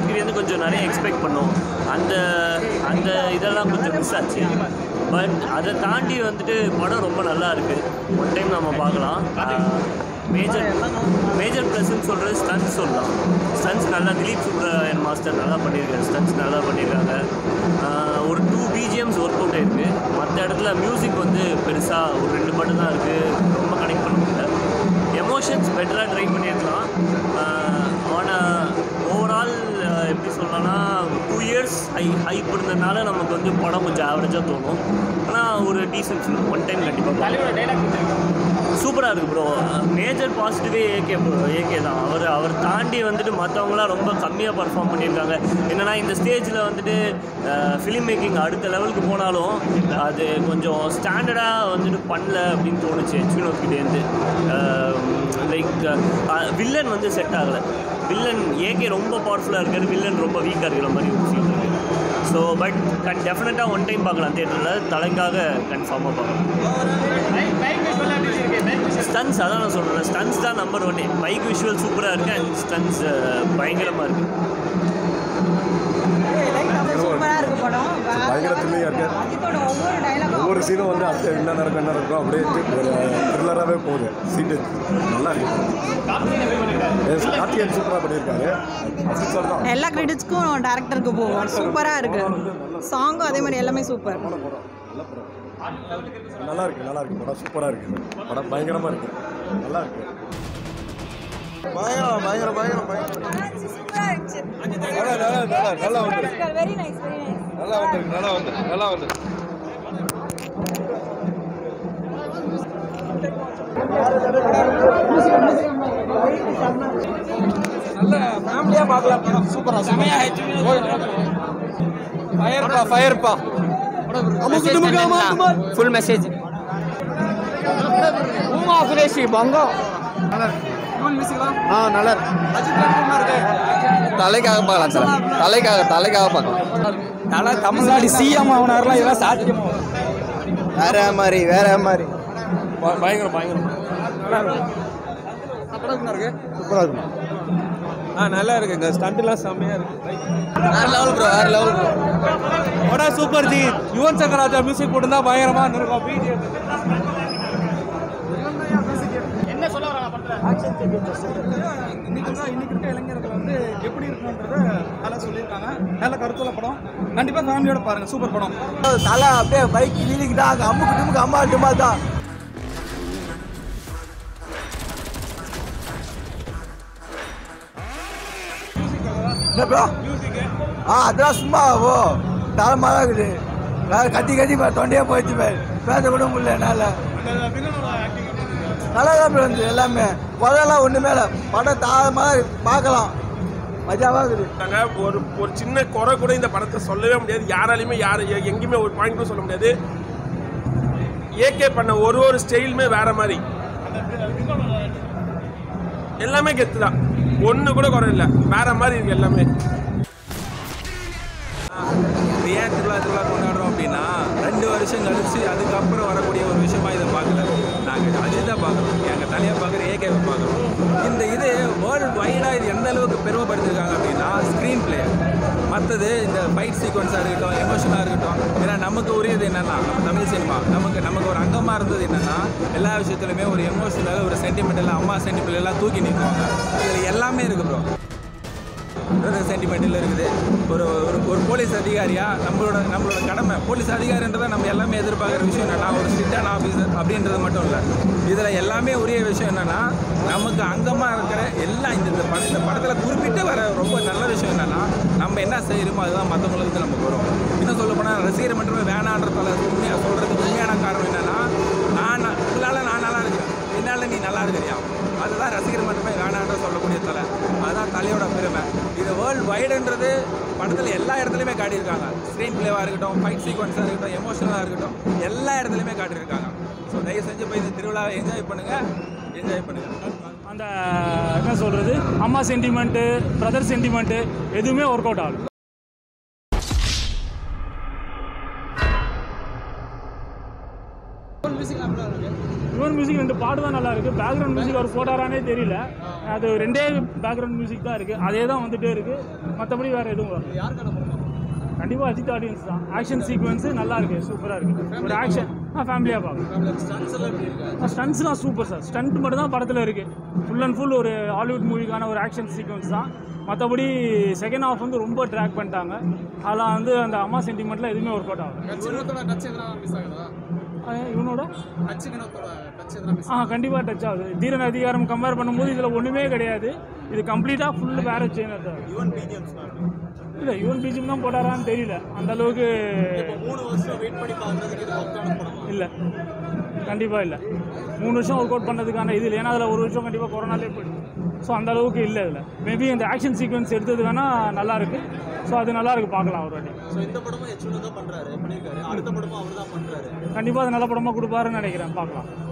வினோத்கிட்டேருந்து கொஞ்சம் நிறைய எக்ஸ்பெக்ட் பண்ணோம் அந்த அந்த இதெல்லாம் கொஞ்சம் மிஸ் ஆச்சு பட் அதை தாண்டி வந்துட்டு படம் ரொம்ப நல்லா இருக்குது ஒன் டைம் நம்ம பார்க்கலாம் மேஜர் மேஜர் ப்ளஸ்ன்னு சொல்கிறது ஸ்டன்ஸ் சொல்லலாம் ஸ்டன்ஸ் நல்லா திலீப் சுப்ரமணியன் மாஸ்டர் நல்லா பண்ணியிருக்காரு ஸ்டன்ஸ் நல்லா பண்ணியிருக்காங்க ஆஹ் ஒரு டூ பிஜிஎம்ஸ் ஒர்க் அவுட் ஆயிருக்கு மற்ற இடத்துல மியூசிக் வந்து பெருசாக ஒரு ரெண்டு மட்டும் தான் இருக்குது ரொம்ப கனெக்ட் பண்ண முடியல எமோஷன்ஸ் பெட்டராக ட்ரை பண்ணியிருக்கலாம் ஆனால் ஓவரால் எப்படி சொல்லலாம்னா டூ இயர்ஸ் ஹை ஹைப் இருந்ததுனால நமக்கு வந்து படம் கொஞ்சம் ஆவரேஜாக தோணும் ஆனால் ஒரு டீசன்ட் ஃபிலிம் ஒன் டைம் கண்டிப்பாக சூப்பராக இருக்குது ப்ரோ மேஜர் பாசிட்டிவே ஏகே ப்ரோ ஏகே தான் அவர் அவர் தாண்டி வந்துட்டு மற்றவங்களாம் ரொம்ப கம்மியாக பர்ஃபார்ம் பண்ணியிருக்காங்க என்னென்னா இந்த ஸ்டேஜில் வந்துட்டு ஃபிலிம் மேக்கிங் அடுத்த லெவலுக்கு போனாலும் அது கொஞ்சம் ஸ்டாண்டர்டாக வந்துட்டு பண்ணல அப்படின்னு தோணுச்சு வினோத்கிட்டேருந்து லைக் வில்லன் வந்து செட் ஆகலை வில்லன் ஏகே ரொம்ப பவர்ஃபுல்லாக இருக்காரு வில்லன் ரொம்ப வீக்காக இருக்கிற மாதிரி ஒரு ஃபீல் இருக்குது ஸோ பட் கன் டெஃபினட்டாக ஒன் டைம் பார்க்கலாம் தேட்டரில் தலைக்காக கன்ஃபார்மாக பார்க்கலாம் ஸ்டன்ஸ் அதான் நான் சொல்கிறேன் ஸ்டன்ஸ் தான் நம்பர் ஒன்னே பைக் விஷுவல் சூப்பராக இருக்குது அண்ட் ஸ்டன்ஸ் பயங்கரமாக இருக்குது சூப்பரா இருக்கு படம் பயங்கர thrilling-ஆ இருக்கு. அஜித்தோட ஒவ்வொரு டைலாகும் ஒவ்வொரு சீனும் வந்து அடுத்து என்ன நடக்கும் என்ன நடக்கும் அப்படியே ஒரு த்ரில்லராகவே போகுது சீட்டு நல்லா இருக்கு கார்த்திகேயன் சூப்பராக பண்ணியிருக்காரு அஜித் சார் தான் எல்லா கிரெடிட்ஸ்க்கும் டேரக்டருக்கு போவோம் சூப்பரா இருக்கு சாங்கும் அதே மாதிரி எல்லாமே சூப்பர் நல்ல படம் நல்ல படம் நல்லா இருக்கு நல்லா இருக்கு படம் சூப்பராக இருக்கு படம் பயங்கரமாக இருக்கு நல்லா இருக்கு பயங்கரம் பயங்கர பயங்கர நல்லா நல்லா நல்லா நல்லா வந்துருக்கு வெரி நைஸ் வெரி நைஸ் நல்லா வந்துருக்கு நல்லா வந்துருக்கு நல்லா வந்துருக்கு ஃபேமிலியாக பார்க்கலாம் படம் சூப்பராக ஃபயர்ப்பா ஃபயர்ப்பா ஃபுல் மெசேஜ் உமா சுரேஷி பங்கோ ஆ நல்லா இருக்கு தலைக்காக பார்க்கலாம் சார் தலைக்காக தலைக்காக பார்க்கலாம் தலை தமிழ்நாடு சிஎம் ஆகினார்லாம் இதெல்லாம் சாத்தியம் வேற மாதிரி வேற மாதிரி பயங்கரம் பயங்கரம் சூப்பராக இருக்கும் ஆ நல்லா இருக்குங்க ஸ்டண்ட்லாம் செம்மையா இருக்கு வேற லெவல் ப்ரோ வேற லெவல் ப்ரோ படம் சூப்பர் ஜி யுவன் சங்கர் ராஜா மியூசிக் போட்டுருந்தா பயங்கரமா இருக்கும் பிஜிஎம் இன்னைக்கு தான் இன்னைக்கு இருக்க இளைஞர்கள் வந்து எப்படி இருக்கணுன்றத நல்லா சொல்லியிருக்காங்க நல்ல கருத்துள்ள படம் கண்டிப்பாக ஃபேமிலியோட பாருங்க சூப்பர் படம் தலை அப்படியே பைக் வீலிக்கிட்டா அம்முக்கு டுமுக்கு அம்மா டுமா தான் என்ன ப்ரோ ஆ அதெல்லாம் சும்மா ஓ தலை மழை இருக்குது வேற கத்தி கத்தி பா தொண்டையே போயிடுச்சு பாரு பேச கூட முடியல என்னால் நல்லா தான் ப்ரோ இருந்துச்சு எல்லாமே குறையெல்லாம் ஒன்றுமே இல்லை படம் தாரமாக பார்க்கலாம் மஜாவாக இருக்குது நாங்க ஒரு ஒரு சின்ன குறை கூட இந்த படத்தை சொல்லவே முடியாது யாராலையுமே யார் எ- எங்கேயுமே ஒரு பாயிண்ட் கூட சொல்ல முடியாது ஏகே பண்ண ஒரு ஒரு ஸ்டைலுமே வேற மாதிரி எல்லாமே கெத்து தான் ஒன்று கூட குறை இல்லை வேற மாதிரி இருக்கு எல்லாமே ஏன் திருவிழா திருவிழா கொண்டாடுறோம் அப்படின்னா ரெண்டு வருஷம் கழிச்சு அதுக்கப்புறம் வரக்கூடிய ஒரு விஷயமா இதை பார்க்கல நாங்கள் அஜித்தை பார்க்குறோம் எங்கள் தலையை பார்க்குற ஏகேவை பார்க்குறோம் இந்த இது வேர்ல்டு வைடாக இது எந்த அளவுக்கு பெருமைப்படுத்திருக்காங்க அப்படின்னா ஸ்க்ரீன் பிளே மற்றது இந்த ஃபைட் சீக்வன்ஸாக இருக்கட்டும் எமோஷனாக இருக்கட்டும் ஏன்னா நமக்கு உரியது என்னென்னா நம்ம தமிழ் சினிமா நமக்கு நமக்கு ஒரு அங்கமாக இருந்தது என்னென்னா எல்லா விஷயத்துலையுமே ஒரு எமோஷனல் ஒரு சென்டிமெண்டல் அம்மா சென்டிமெண்ட் எல்லாம் தூக்கி நிற்குவாங்க இதில் எல்லாமே இருக்குது ப்ரோ சென்டிமெண்டில் இருக்குது ஒரு ஒரு ஒரு போலீஸ் அதிகாரியா நம்மளோட நம்மளோட கடமை போலீஸ் அதிகாரின்றதை நம்ம எல்லாமே எதிர்பார்க்குற விஷயம் என்னன்னா ஒரு ஸ்ட்ரிக்டான ஆஃபீஸர் அப்படின்றது மட்டும் இல்லை இதில் எல்லாமே உரிய விஷயம் என்னன்னா நமக்கு அங்கமாக இருக்கிற எல்லாம் இந்த இந்த பட இந்த படத்தில் குறிப்பிட்டு வர ரொம்ப நல்ல விஷயம் என்னன்னா நம்ம என்ன செய்கிறோமோ அதுதான் மற்றவங்களுக்கு நமக்கு வரும் இன்னும் சொல்ல போனால் ரசிகர் மன்றமே வேணான்றதால உண்மையாக சொல்கிறதுக்கு உண்மையான காரணம் என்னன்னா நான் உங்களால் நான் நல்லா இருக்கிறேன் என்னால் நீ நல்லா இருக்கிறியா அதுதான் ரசிகர் மட்டுமே வேணான்ற சொல்லக்கூடிய தலை அதுதான் தலையோட பெருமை இது வேர்ல்டு வைடுன்றது படத்தில் எல்லா இடத்துலையுமே காட்டியிருக்காங்க ஸ்க்ரீன் பிளேவாக இருக்கட்டும் ஃபைட் சீக்வன்ஸாக இருக்கட்டும் எமோஷனலாக இருக்கட்டும் எல்லா இடத்துலையுமே காட்டியிருக்காங்க ஸோ தயவு செஞ்சு போய் இந்த திருவிழாவை என்ஜாய் பண்ணுங்கள் என்ஜாய் பண்ணுங்கள் அந்த என்ன சொல்கிறது அம்மா சென்டிமெண்ட்டு பிரதர் சென்டிமெண்ட்டு எதுவுமே ஒர்க் அவுட் ஆகல யுவன் மியூசிக் ரெண்டு பாட்டு தான் நல்லா இருக்கு பேக்ரவுண்ட் மியூசிக் அவர் போட்டாரானே தெரியல அது ரெண்டே பேக்ரவுண்ட் மியூசிக் தான் இருக்கு அதே தான் வந்துட்டே இருக்கு மற்றபடி வேற எதுவும் வரல கண்டிப்பாக அஜித் ஆடியன்ஸ் தான் ஆக்ஷன் சீக்வன்ஸு நல்லா இருக்கு சூப்பராக இருக்கு ஒரு ஆக்ஷன் ஆ ஃபேமிலியாக பார்க்கலாம் ஸ்டன்ஸ்லாம் சூப்பர் சார் ஸ்டண்ட் மட்டும் தான் படத்தில் இருக்கு ஃபுல் அண்ட் ஃபுல் ஒரு ஹாலிவுட் மூவிக்கான ஒரு ஆக்ஷன் சீக்வன்ஸ் தான் மற்றபடி செகண்ட் ஹாஃப் வந்து ரொம்ப ட்ராக் பண்ணிட்டாங்க அதெல்லாம் வந்து அந்த அம்மா சென்டிமெண்ட்லாம் எதுவுமே ஒர்க் அவுட் ஆகும் அஹ் இவனோட ஆ கண்டிப்பாக டச் ஆகுது தீரன் அதிகாரம் கம்பேர் பண்ணும்போது இதில் ஒன்றுமே கிடையாது இது கம்ப்ளீட்டாக ஃபுல் வேற சேனர் தான் இல்லை யுவன் பிஜிஎம் தான் போட்டாரான்னு தெரியல அந்த அளவுக்கு இல்லை கண்டிப்பாக இல்லை மூணு வருஷம் ஒர்க் அவுட் பண்ணதுக்கான இது இல்லை ஏன்னா அதில் ஒரு வருஷம் கண்டிப்பாக கொரோனாலே போயிடுச்சு ஸோ அந்த அளவுக்கு இல்லை இதில் மேபி இந்த ஆக்ஷன் சீக்வன்ஸ் எடுத்தது வேணால் நல்லா இருக்கு ஸோ அது நல்லா இருக்கு பார்க்கலாம் ஒரு வாட்டி ஸோ இந்த படமும் எச் தான் பண்றாரு பண்ணியிருக்காரு அடுத்த படமும் அவர் தான் பண்றாரு கண்டிப்பாக அது நல்ல படமாக கொடுப்பாருன்னு நினைக்கிறேன் பார்க்கலாம்